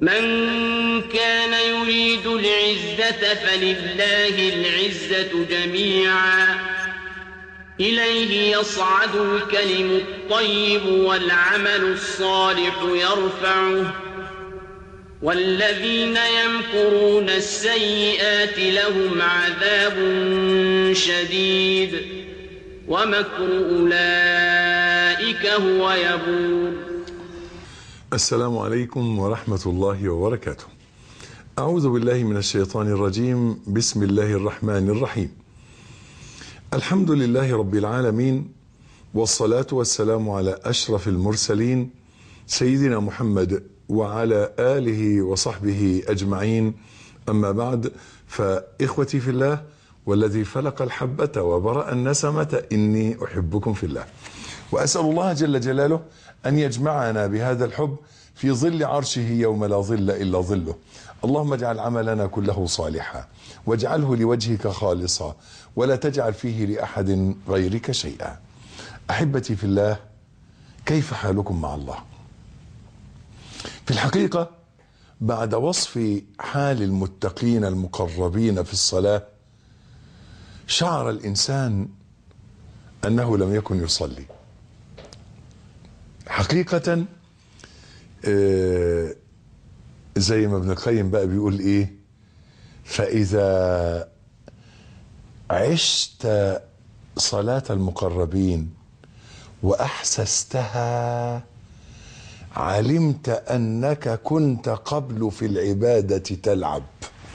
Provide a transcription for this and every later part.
من كان يريد العزة فلله العزة جميعا إليه يصعد الكلم الطيب والعمل الصالح يرفعه والذين يمكرون السيئات لهم عذاب شديد ومكر أولئك هو يبور السلام عليكم ورحمة الله وبركاته. أعوذ بالله من الشيطان الرجيم، بسم الله الرحمن الرحيم. الحمد لله رب العالمين والصلاة والسلام على أشرف المرسلين سيدنا محمد وعلى آله وصحبه أجمعين أما بعد فإخوتي في الله والذي فلق الحبة وبرأ النسمة إني أحبكم في الله وأسأل الله جل جلاله أن يجمعنا بهذا الحب في ظل عرشه يوم لا ظل إلا ظله اللهم اجعل عملنا كله صالحا واجعله لوجهك خالصا ولا تجعل فيه لأحد غيرك شيئا أحبتي في الله كيف حالكم مع الله في الحقيقة بعد وصف حال المتقين المقربين في الصلاة شعر الإنسان أنه لم يكن يصلي حقيقة آه زي ما ابن القيم بقى بيقول ايه فإذا عشت صلاة المقربين وأحسستها علمت أنك كنت قبل في العبادة تلعب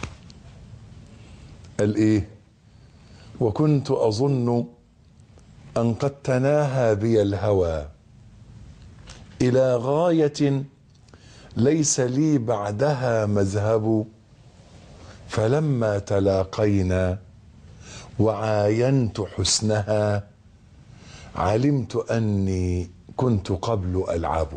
قال إيه وكنت أظن أن قد تناهى بي الهوى إلى غاية ليس لي بعدها مذهب فلما تلاقينا وعاينت حسنها علمت اني كنت قبل العب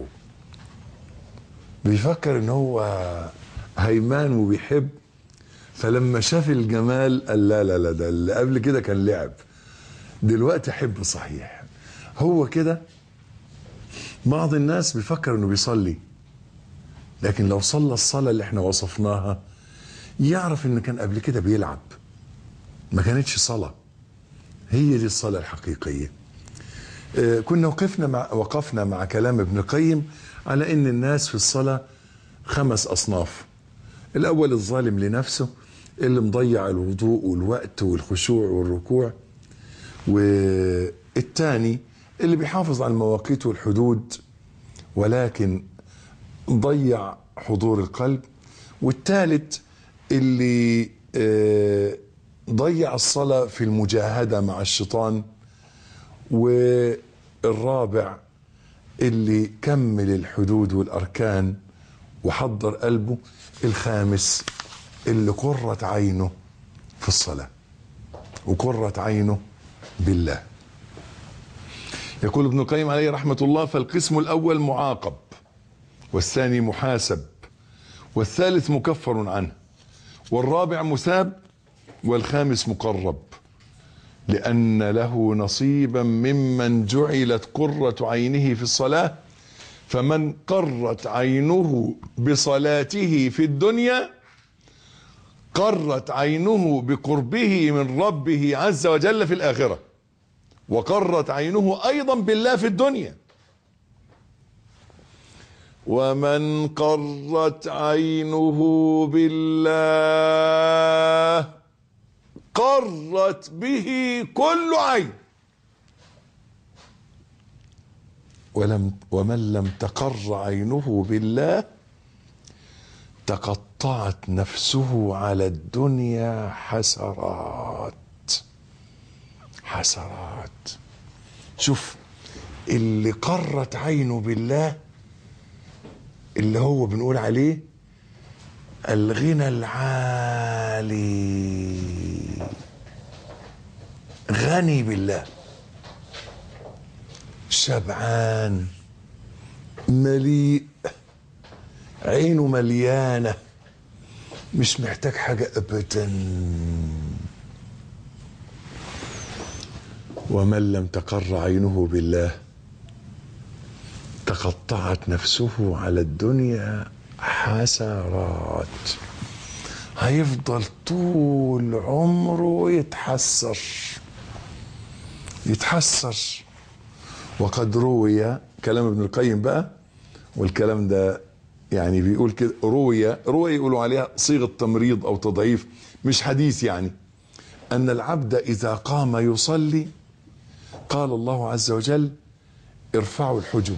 بيفكر ان هو هيمان وبيحب فلما شاف الجمال قال لا لا لا ده اللي قبل كده كان لعب دلوقتي حب صحيح هو كده بعض الناس بيفكر انه بيصلي لكن لو صلى الصلاة اللي احنا وصفناها يعرف ان كان قبل كده بيلعب ما كانتش صلاة هي دي الصلاة الحقيقية اه كنا وقفنا مع وقفنا مع كلام ابن القيم على ان الناس في الصلاة خمس اصناف الاول الظالم لنفسه اللي مضيع الوضوء والوقت والخشوع والركوع والتاني اللي بيحافظ على المواقيت والحدود ولكن ضيع حضور القلب والثالث اللي ضيع الصلاة في المجاهدة مع الشيطان والرابع اللي كمل الحدود والأركان وحضر قلبه الخامس اللي قرت عينه في الصلاة وقرت عينه بالله يقول ابن القيم عليه رحمة الله فالقسم الأول معاقب والثاني محاسب والثالث مكفر عنه والرابع مثاب والخامس مقرب لأن له نصيبا ممن جعلت قرة عينه في الصلاة فمن قرت عينه بصلاته في الدنيا قرت عينه بقربه من ربه عز وجل في الآخرة وقرت عينه أيضا بالله في الدنيا ومن قرت عينه بالله قرت به كل عين ولم ومن لم تقر عينه بالله تقطعت نفسه على الدنيا حسرات حسرات شوف اللي قرت عينه بالله اللي هو بنقول عليه الغنى العالي غني بالله شبعان مليء عينه مليانة مش محتاج حاجة أبدا ومن لم تقر عينه بالله تقطعت نفسه على الدنيا حسرات هيفضل طول عمره يتحسر يتحسر وقد روي كلام ابن القيم بقى والكلام ده يعني بيقول كده روي روي يقولوا عليها صيغه تمريض او تضعيف مش حديث يعني ان العبد اذا قام يصلي قال الله عز وجل ارفعوا الحجب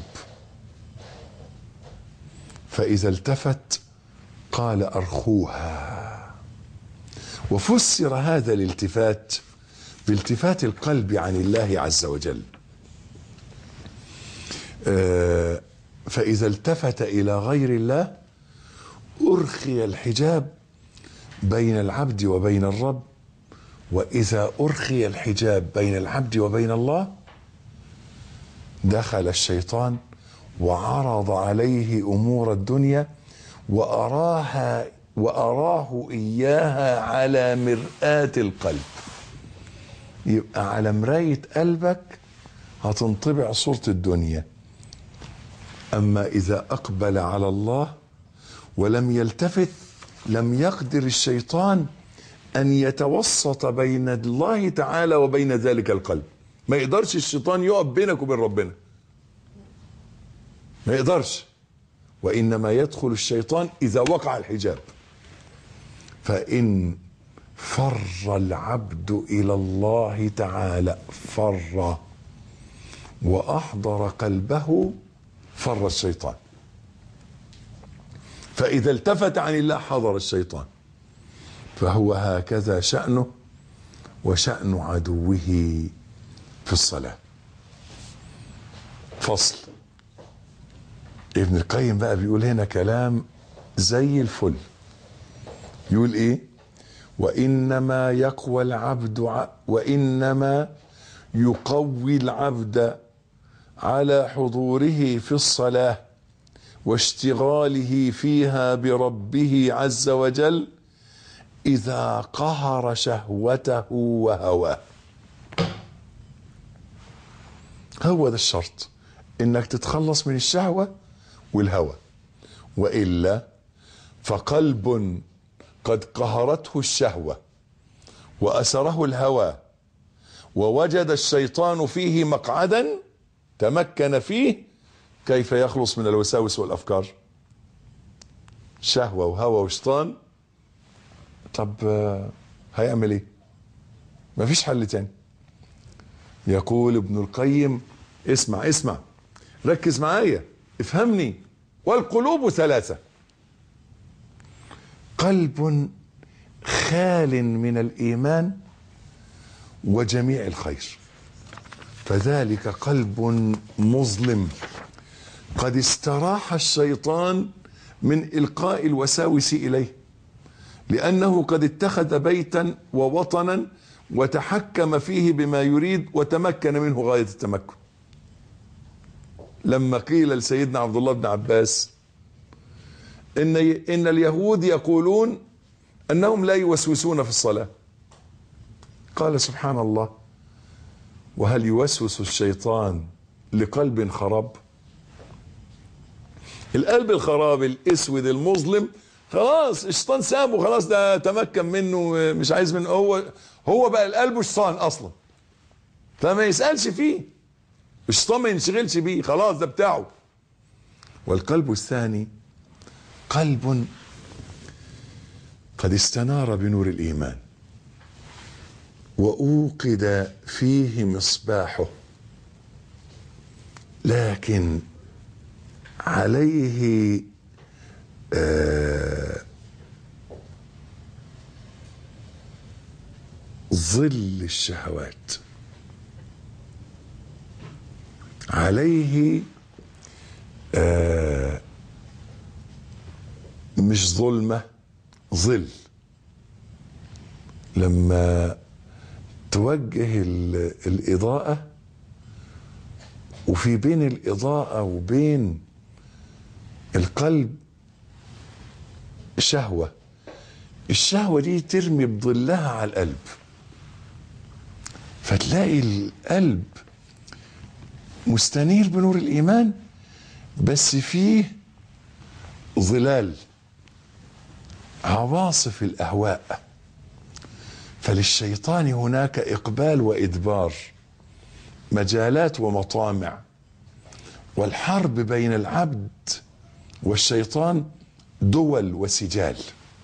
فاذا التفت قال ارخوها وفسر هذا الالتفات بالتفات القلب عن الله عز وجل آه، فإذا التفت إلى غير الله أرخي الحجاب بين العبد وبين الرب وإذا أرخي الحجاب بين العبد وبين الله دخل الشيطان وعرض عليه أمور الدنيا وأراها وأراه إياها على مرآة القلب يبقى على مراية قلبك هتنطبع صورة الدنيا أما إذا أقبل على الله ولم يلتفت لم يقدر الشيطان أن يتوسط بين الله تعالى وبين ذلك القلب ما يقدرش الشيطان يقف بينك وبين ربنا ما يقدرش وإنما يدخل الشيطان إذا وقع الحجاب فإن فر العبد إلى الله تعالى فر وأحضر قلبه فر الشيطان فإذا التفت عن الله حضر الشيطان فهو هكذا شأنه وشأن عدوه في الصلاة فصل ابن القيم بقى بيقول هنا كلام زي الفل يقول ايه وانما يقوى العبد ع... وانما يقوي العبد على حضوره في الصلاه واشتغاله فيها بربه عز وجل اذا قهر شهوته وهواه هو ده الشرط انك تتخلص من الشهوه والهوى والا فقلب قد قهرته الشهوه واسره الهوى ووجد الشيطان فيه مقعدا تمكن فيه كيف يخلص من الوساوس والافكار شهوه وهوى وشيطان طب آه، هيعمل ايه مفيش حل تاني يقول ابن القيم اسمع اسمع ركز معايا افهمني والقلوب ثلاثة قلب خال من الإيمان وجميع الخير فذلك قلب مظلم قد استراح الشيطان من إلقاء الوساوس إليه لأنه قد اتخذ بيتا ووطنا وتحكم فيه بما يريد وتمكن منه غاية التمكن لما قيل لسيدنا عبد الله بن عباس ان ان اليهود يقولون انهم لا يوسوسون في الصلاه قال سبحان الله وهل يوسوس الشيطان لقلب خراب القلب الخراب الاسود المظلم خلاص الشيطان سابه خلاص ده تمكن منه مش عايز منه هو هو بقى القلب شيطان اصلا فما يسالش فيه الشيطان ما ينشغلش بيه خلاص ده بتاعه والقلب الثاني قلب قد استنار بنور الايمان واوقد فيه مصباحه لكن عليه آه ظل الشهوات عليه آه مش ظلمة ظل لما توجه ال- الإضاءة وفي بين الإضاءة وبين القلب شهوة الشهوة دي ترمي بظلها على القلب فتلاقي القلب مستنير بنور الإيمان بس فيه ظلال عواصف الاهواء فللشيطان هناك اقبال وادبار مجالات ومطامع والحرب بين العبد والشيطان دول وسجال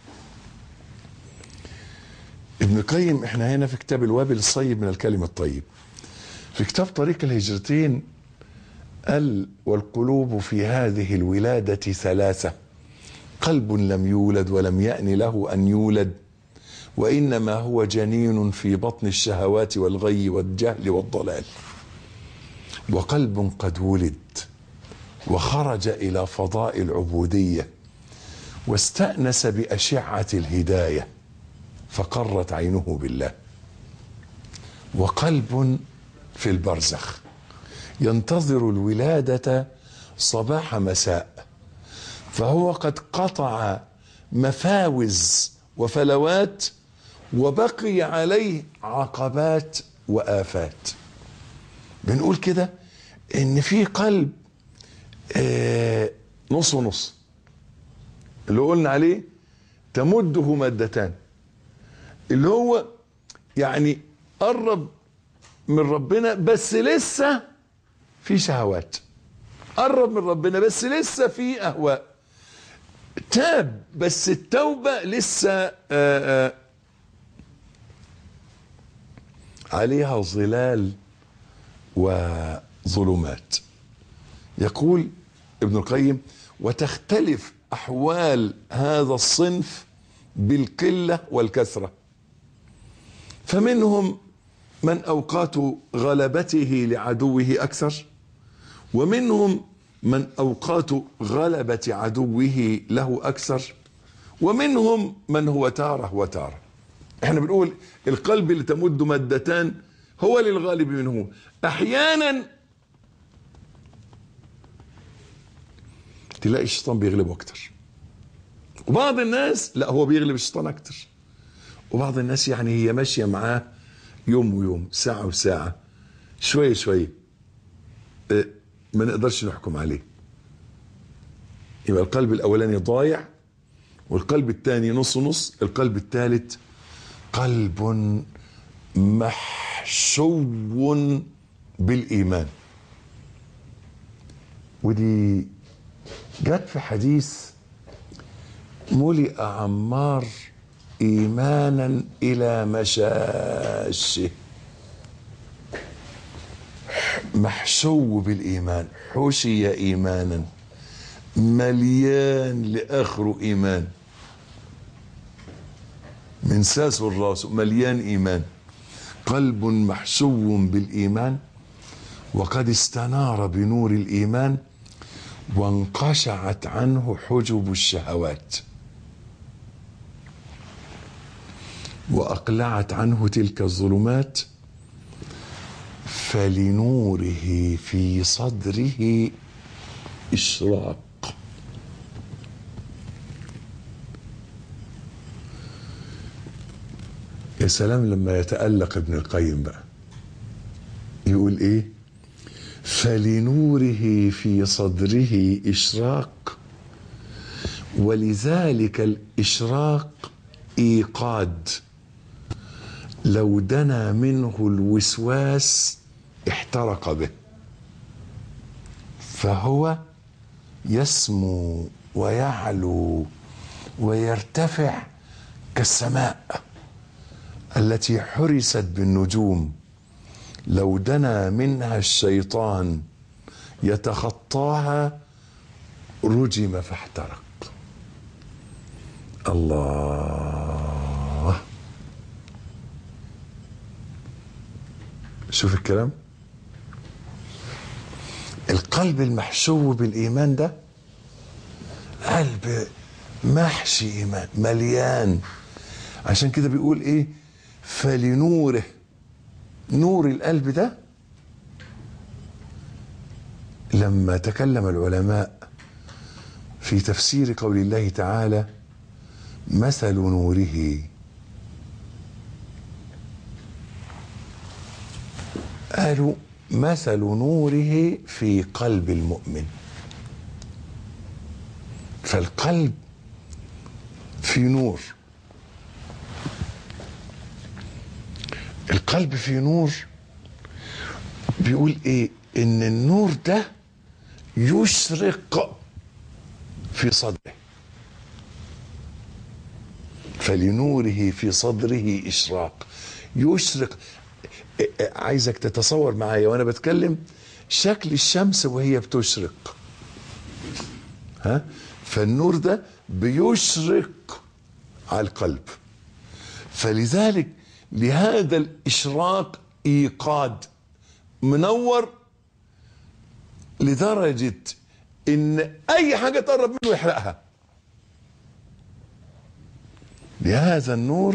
ابن القيم احنا هنا في كتاب الوابل الصيب من الكلم الطيب في كتاب طريق الهجرتين قال والقلوب في هذه الولادة ثلاثة قلب لم يولد ولم يأن له أن يولد وإنما هو جنين في بطن الشهوات والغي والجهل والضلال وقلب قد ولد وخرج إلى فضاء العبودية واستأنس بأشعة الهداية فقرت عينه بالله وقلب في البرزخ ينتظر الولادة صباح مساء فهو قد قطع مفاوز وفلوات وبقي عليه عقبات وآفات بنقول كده ان في قلب آه نص ونص اللي قلنا عليه تمده مادتان اللي هو يعني قرب من ربنا بس لسه في شهوات قرب من ربنا بس لسه في اهواء تاب بس التوبه لسه آآ آآ عليها ظلال وظلمات يقول ابن القيم وتختلف احوال هذا الصنف بالقله والكثره فمنهم من اوقات غلبته لعدوه اكثر ومنهم من اوقات غلبه عدوه له اكثر ومنهم من هو تاره وتاره احنا بنقول القلب اللي تمد مادتان هو للغالب منه احيانا تلاقي الشيطان بيغلبه اكتر وبعض الناس لا هو بيغلب الشيطان اكتر وبعض الناس يعني هي ماشيه معاه يوم ويوم ساعه وساعه شويه شويه اه ما نقدرش نحكم عليه يبقى القلب الاولاني ضايع والقلب الثاني نص نص القلب الثالث قلب محشو بالايمان ودي جت في حديث ملئ عمار ايمانا الى مشاشه محشو بالايمان حشي ايمانا مليان لاخره ايمان من ساسه الراس مليان ايمان قلب محشو بالايمان وقد استنار بنور الايمان وانقشعت عنه حجب الشهوات واقلعت عنه تلك الظلمات فلنوره في صدره اشراق يا سلام لما يتألق ابن القيم بقى يقول ايه فلنوره في صدره اشراق ولذلك الاشراق ايقاد لو دنا منه الوسواس احترق به فهو يسمو ويعلو ويرتفع كالسماء التي حرست بالنجوم لو دنا منها الشيطان يتخطاها رجم فاحترق الله شوف الكلام القلب المحشو بالايمان ده قلب محشي ايمان مليان عشان كده بيقول ايه فلنوره نور القلب ده لما تكلم العلماء في تفسير قول الله تعالى مثل نوره قالوا مثل نوره في قلب المؤمن فالقلب في نور القلب في نور بيقول ايه ان النور ده يشرق في صدره فلنوره في صدره اشراق يشرق عايزك تتصور معايا وانا بتكلم شكل الشمس وهي بتشرق ها فالنور ده بيشرق على القلب فلذلك لهذا الاشراق ايقاد منور لدرجه ان اي حاجه تقرب منه يحرقها لهذا النور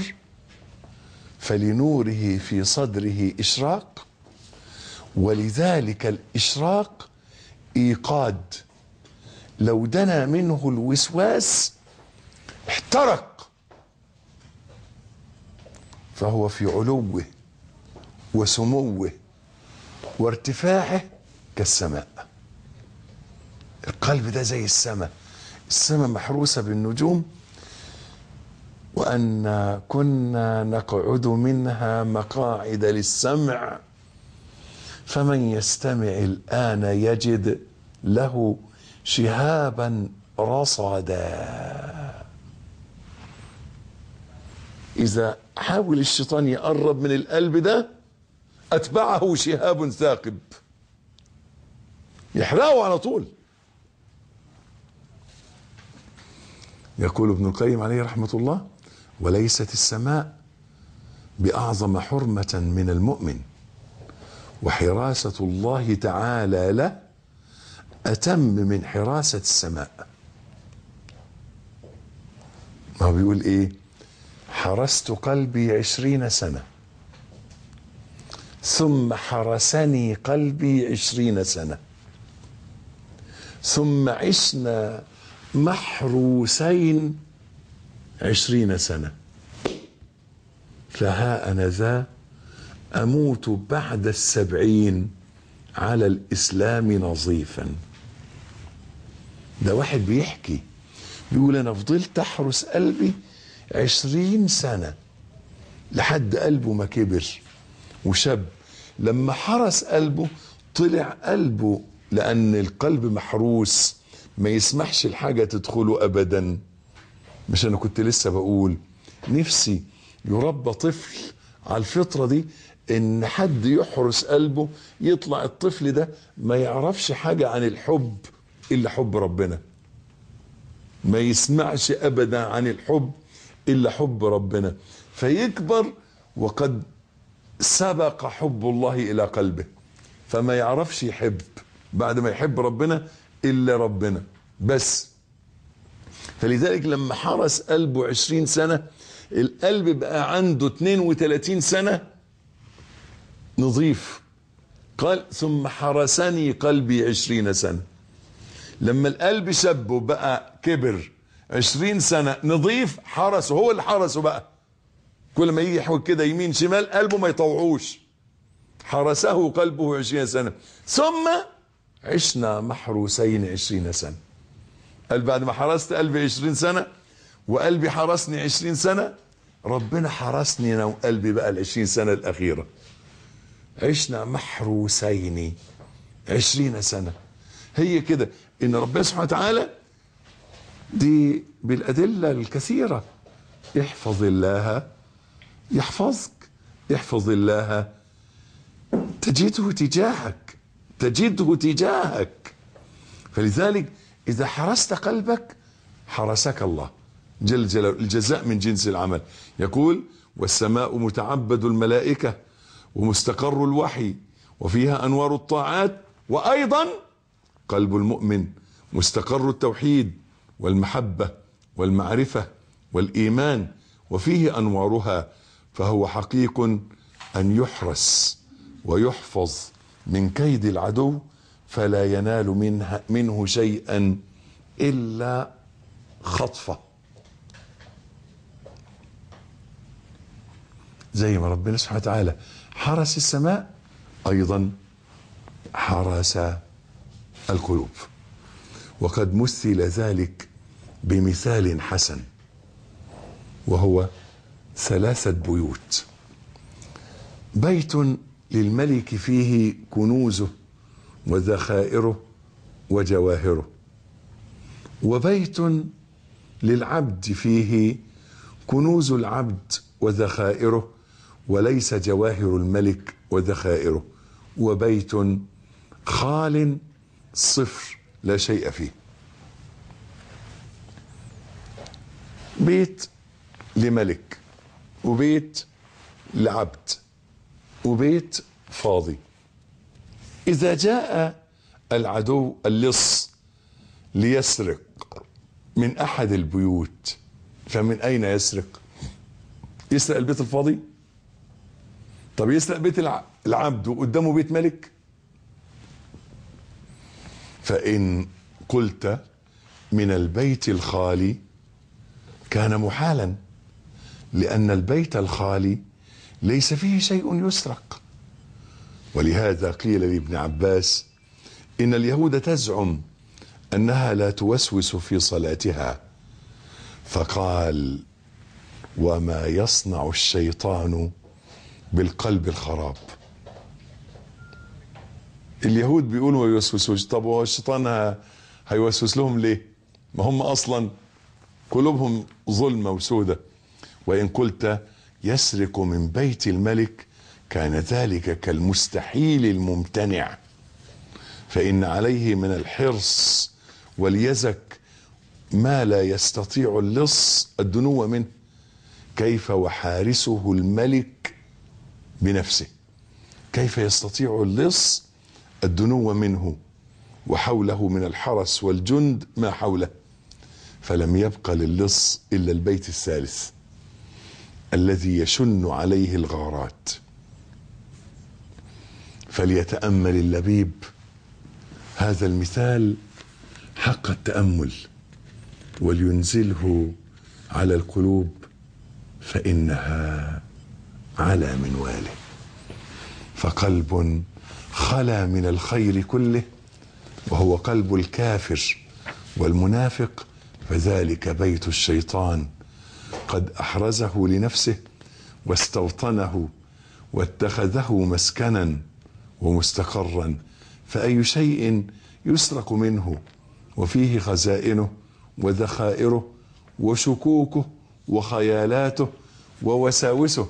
فلنوره في صدره اشراق ولذلك الاشراق ايقاد لو دنا منه الوسواس احترق فهو في علوه وسموه وارتفاعه كالسماء القلب ده زي السماء السماء محروسة بالنجوم وأن كنا نقعد منها مقاعد للسمع فمن يستمع الآن يجد له شهابا رصدا إذا حاول الشيطان يقرب من القلب ده أتبعه شهاب ثاقب يحرقه على طول يقول ابن القيم عليه رحمة الله وليست السماء بأعظم حرمة من المؤمن وحراسة الله تعالى له أتم من حراسة السماء ما هو بيقول إيه حرست قلبي عشرين سنة ثم حرسني قلبي عشرين سنة ثم عشنا محروسين عشرين سنة فها أنا ذا أموت بعد السبعين على الإسلام نظيفا ده واحد بيحكي بيقول أنا فضلت أحرس قلبي عشرين سنة لحد قلبه ما كبر وشب لما حرس قلبه طلع قلبه لأن القلب محروس ما يسمحش الحاجة تدخله أبدا مش أنا كنت لسه بقول نفسي يربى طفل على الفطرة دي إن حد يحرس قلبه يطلع الطفل ده ما يعرفش حاجة عن الحب إلا حب ربنا ما يسمعش أبدا عن الحب إلا حب ربنا فيكبر وقد سبق حب الله إلى قلبه فما يعرفش يحب بعد ما يحب ربنا إلا ربنا بس فلذلك لما حرس قلبه عشرين سنة القلب بقى عنده 32 سنة نظيف قال ثم حرسني قلبي عشرين سنة لما القلب شب وبقى كبر عشرين سنة نظيف حرسه هو اللي حرسه بقى كل ما يجي يحول كده يمين شمال قلبه ما يطوعوش حرسه قلبه عشرين سنة ثم عشنا محروسين عشرين سنة قال بعد ما حرست قلبي عشرين سنة وقلبي حرسني عشرين سنة ربنا حرسني انا وقلبي بقى العشرين سنة الأخيرة عشنا محروسين عشرين سنة هي كده ان ربنا سبحانه وتعالى دي بالأدلة الكثيرة احفظ الله يحفظك احفظ الله تجده تجاهك تجده تجاهك فلذلك إذا حرست قلبك حرسك الله جل جلاله الجزاء من جنس العمل يقول والسماء متعبد الملائكة ومستقر الوحي وفيها أنوار الطاعات وأيضا قلب المؤمن مستقر التوحيد والمحبة والمعرفة والإيمان وفيه أنوارها فهو حقيق أن يحرس ويحفظ من كيد العدو فلا ينال منها منه شيئا إلا خطفة زي ما ربنا سبحانه وتعالى حرس السماء أيضا حرس القلوب وقد مثل ذلك بمثال حسن وهو ثلاثة بيوت بيت للملك فيه كنوزه وذخائره وجواهره وبيت للعبد فيه كنوز العبد وذخائره وليس جواهر الملك وذخائره وبيت خال صفر لا شيء فيه بيت لملك وبيت لعبد وبيت فاضي إذا جاء العدو اللص ليسرق من أحد البيوت فمن أين يسرق؟ يسرق البيت الفاضي؟ طب يسرق بيت الع- العبد وقدامه بيت ملك؟ فإن قلت من البيت الخالي كان محالا لأن البيت الخالي ليس فيه شيء يسرق ولهذا قيل لابن عباس إن اليهود تزعم أنها لا توسوس في صلاتها فقال وما يصنع الشيطان بالقلب الخراب اليهود بيقولوا ما يوسوسوش طب هو الشيطان ه- هيوسوس لهم ليه ما هم اصلا قلوبهم ظلمه وسودة وان قلت يسرق من بيت الملك كان ذلك كالمستحيل الممتنع فان عليه من الحرص واليزك ما لا يستطيع اللص الدنو منه كيف وحارسه الملك بنفسه كيف يستطيع اللص الدنو منه وحوله من الحرس والجند ما حوله فلم يبق للص الا البيت الثالث الذي يشن عليه الغارات فليتامل اللبيب هذا المثال حق التامل ولينزله على القلوب فانها على منواله فقلب خلا من الخير كله وهو قلب الكافر والمنافق فذلك بيت الشيطان قد احرزه لنفسه واستوطنه واتخذه مسكنا ومستقرا فاي شيء يسرق منه وفيه خزائنه وذخائره وشكوكه وخيالاته ووساوسه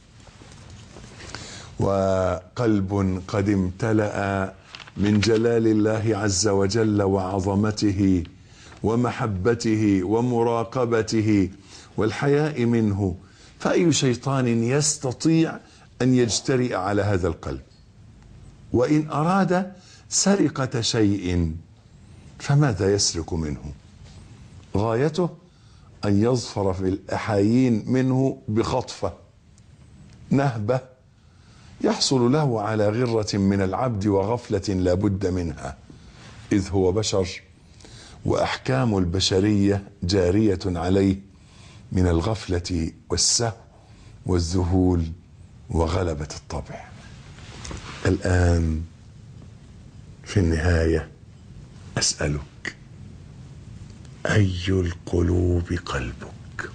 وقلب قد امتلأ من جلال الله عز وجل وعظمته ومحبته ومراقبته والحياء منه فأي شيطان يستطيع أن يجترئ على هذا القلب وإن أراد سرقة شيء فماذا يسرق منه غايته أن يظفر في الأحايين منه بخطفة نهبة يحصل له على غرة من العبد وغفلة لا بد منها إذ هو بشر وأحكام البشرية جارية عليه من الغفلة والسهو والذهول وغلبة الطبع الآن في النهاية أسألك أي القلوب قلبك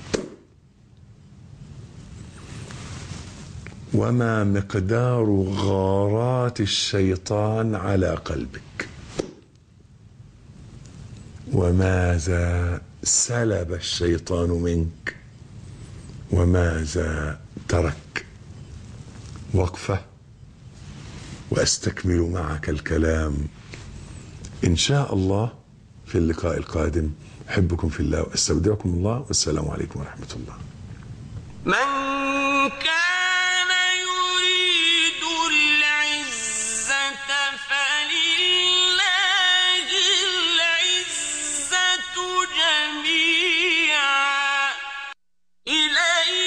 وما مقدار غارات الشيطان على قلبك وماذا سلب الشيطان منك وماذا ترك وقفه واستكمل معك الكلام ان شاء الله في اللقاء القادم احبكم في الله واستودعكم الله والسلام عليكم ورحمه الله من كان